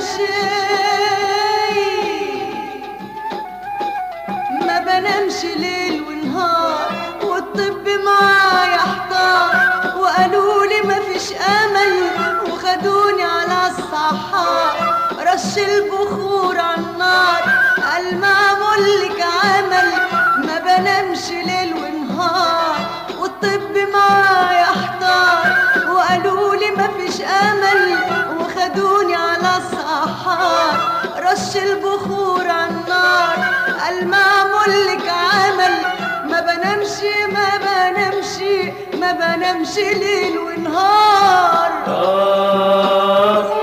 ما بنامش ليل ونهار والطب معايا احتار وقالوا لي مفيش امل وخدوني على الصحار رش البخور على النار قال معمول لك عمل ما بنامش ليل ونهار والطب معايا احتار وقالوا لي مفيش امل وخدوني على الصحار رش البخور على النار قال معمول لك عمل ما بنامش ما بنامش ما بنامش ليل ونهار آه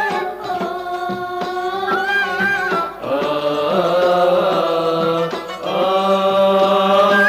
آه آه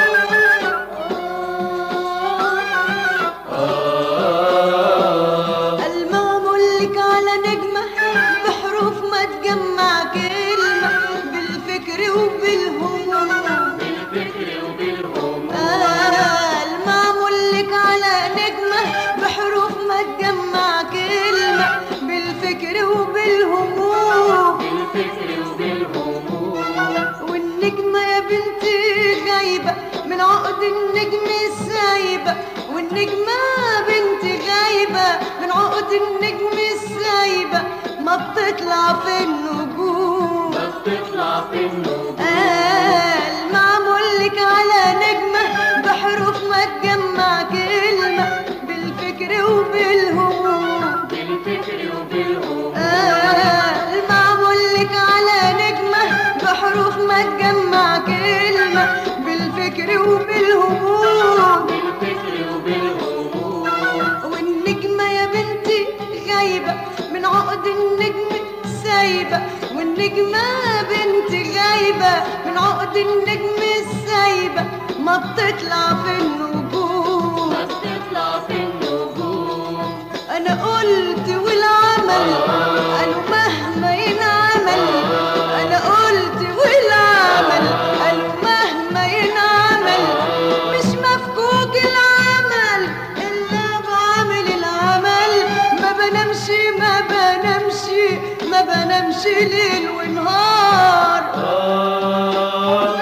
آه قال معمول لك على نجمة بحروف ما تجمع كلمة بالفكر وبالهموم بالفكر وبالهموم قال معمول لك على نجمة بحروف ما تجمع كلمة بالفكر وبالهموم بالفكر وبالهموم والنجمة يا بنتي غايبة من عقد النجم السايبة والنجمة بنتي غايبة من عقد النجم السايبة ما بتطلع في النجوم ما بتطلع في النجوم قال معمول لك على نجمة بحروف ما تجمع كلمة بالفكر وبالهموم بالفكر وبالهموم قال معمول لك على نجمة بحروف ما تجمع كلمة بالفكر وبالهموم بالفكر وبالهموم والنجمة يا بنتي غايبة من عقد النجم سايبة والنجمة بنتي غايبة من عقد النجم السايبة ما بتطلع في النجوم ما بتطلع في النجوم انا قلت والعمل قالوا مهما ينعمل انا قلت والعمل قالوا مهما ينعمل مش مفكوك العمل الا بعمل العمل ما بنامش ما بنامش ما بنامش ليل ونهار آه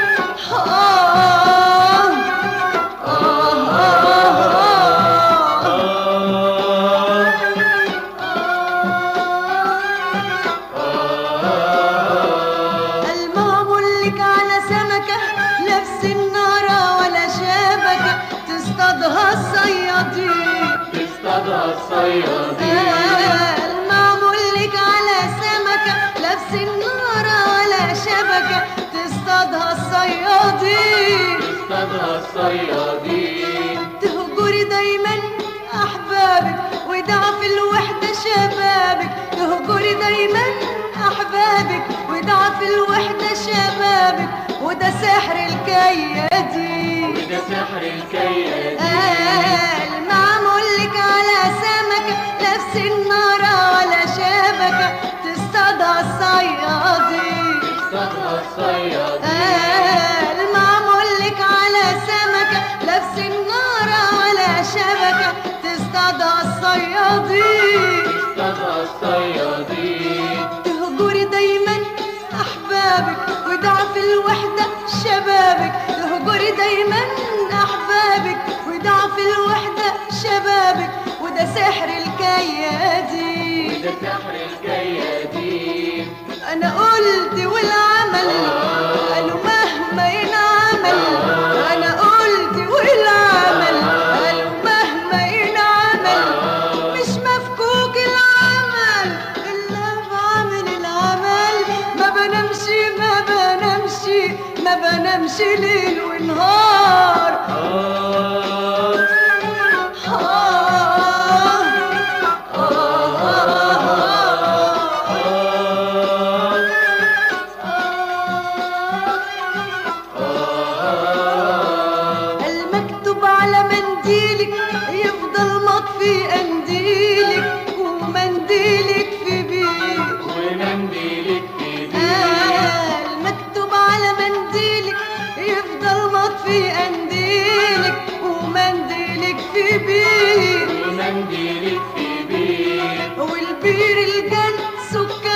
آه آه آه آه المعمول لك على سمكة نفس النارة ولا شبكة تصطادها الصيادين تصطادها الصيادين المعمول لك على سمكة نفس النارة ولا شبكة تصطادها الصيادين تصطادها الصيادين تهجري دايما احبابك وضعف الوحدة شبابك تهجري دايما احبابك وضعف الوحدة شبابك وده سحر الكيادين وده سحر الكيادين قال معمول لك على سمكة نفس النارة ولا شبكة تصطادها الصيادين تصطادها الصيادين قال معمول لك على سمكة نفس النارة ولا شبكة تصطادها الصيادين تصطادها الصيادين تهجري دايما أحبابك وضعف الوحدة شبابك تهجري دايما أحبابك وضعف الوحدة شبابك وده سحر الكيادين وده سحر الكيادين انا قلت والعمل قالوا مهما ينعمل انا قلت والعمل قالوا مهما ينعمل مش مفكوك العمل الا بعمل العمل ما بنامش ما بنامش ما بنامش ليل ونهار آه آه المكتوب على منديلك يفضل مطفي قنديلك ومنديلك في بيك ومنديلك في بيت المكتوب على منديلك يفضل مطفي قنديلك ومنديلك في بيك ومنديلك في بيت والبير الجن سكر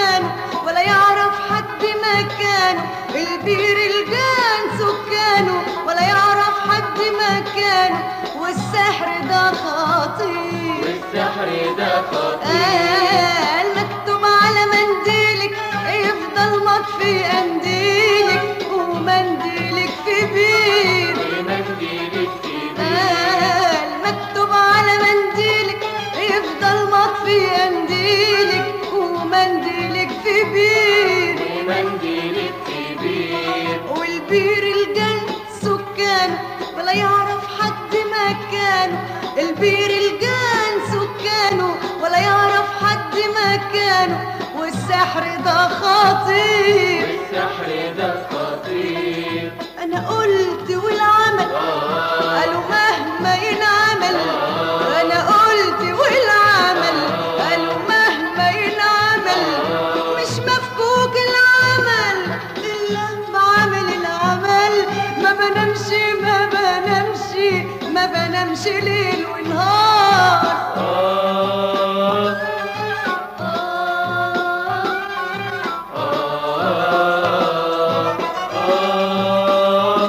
سكانه البير الجان سكانه ولا يعرف حد مكانه والسحر ده خطير والسحر ده خطير قال مكتوب على منديلك يفضل مطفي قنديلك ومنديلك في بير ومنديلك في بيت قال مكتوب على منديلك يفضل مطفي قنديلك ومنديلك في بير ومنديلك في بيت والبير الجن سكانه ولا يعرف حد مكانه البير الجن سكانه ولا يعرف حد مكانه والسحر ده خطير والسحر ده خطير انا قلت والعمل قالوا مهما ينعمل انا قلت والعمل قالوا مهما ينعمل مش مفكوك العمل الا بعمل العمل ما بنامش ما بنامش ما بنامش ليل ونهار آه آه آه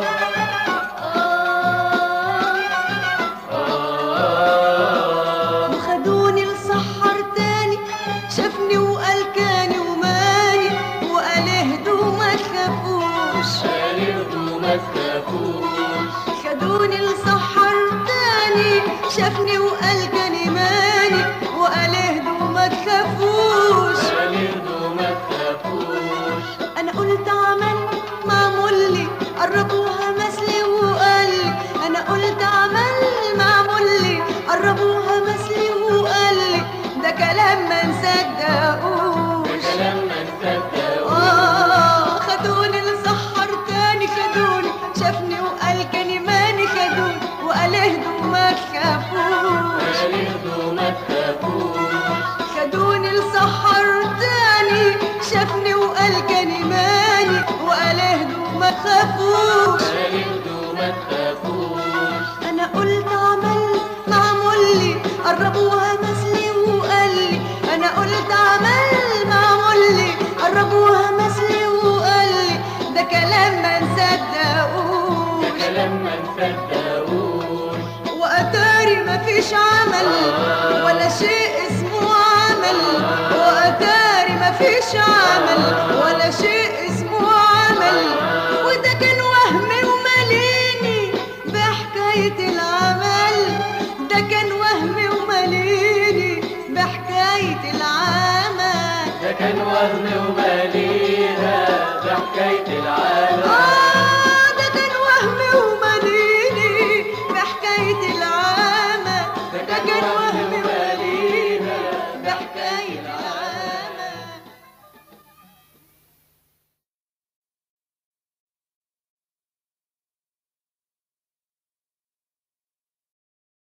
آه وخدوني لسحر تاني شافني وقال كاني وماني وقال اهدوا ما تخافوش قالوا ما تخافوش خدوني لسحر تاني شافني وقال كاني ماني وقال اهدوا ما تخافوش قالوا ما تخافوش انا قلت عمل معمول لي قربوها مثلي وقال لي انا قلت عمل معمول لي قربوها مثلي وقال لي ده كلام ما نصدقوش كلام ما نصدقوش آه خدوني لسحر تاني خدوني شافني وقال كاني ماني خدوني وقال اهدوا ما تخافوش قالوا ما تخافوش خدوني لسحر تاني شافني وقال كاني ماني وقال اهدوا ما تخافوش قالوا ما تخافوش انا قلت عمل معمول لي قربوها مثلي وقال لي انا قلت عمل معمول لي قربوها مثلي وقال لي ده كلام ما نصدقوش كلام ما نصدقوش واتاري مفيش عمل ولا شيء اسمه عمل واتاري مفيش عمل ولا شيء اسمه عمل وده كان وهم وماليني بحكاية العمل ده كان وهم وماليني بحكاية العمل ده كان وهم وماليها بحكاية العالم آه ده كان وهم وماليني بحكاية العمل ده كان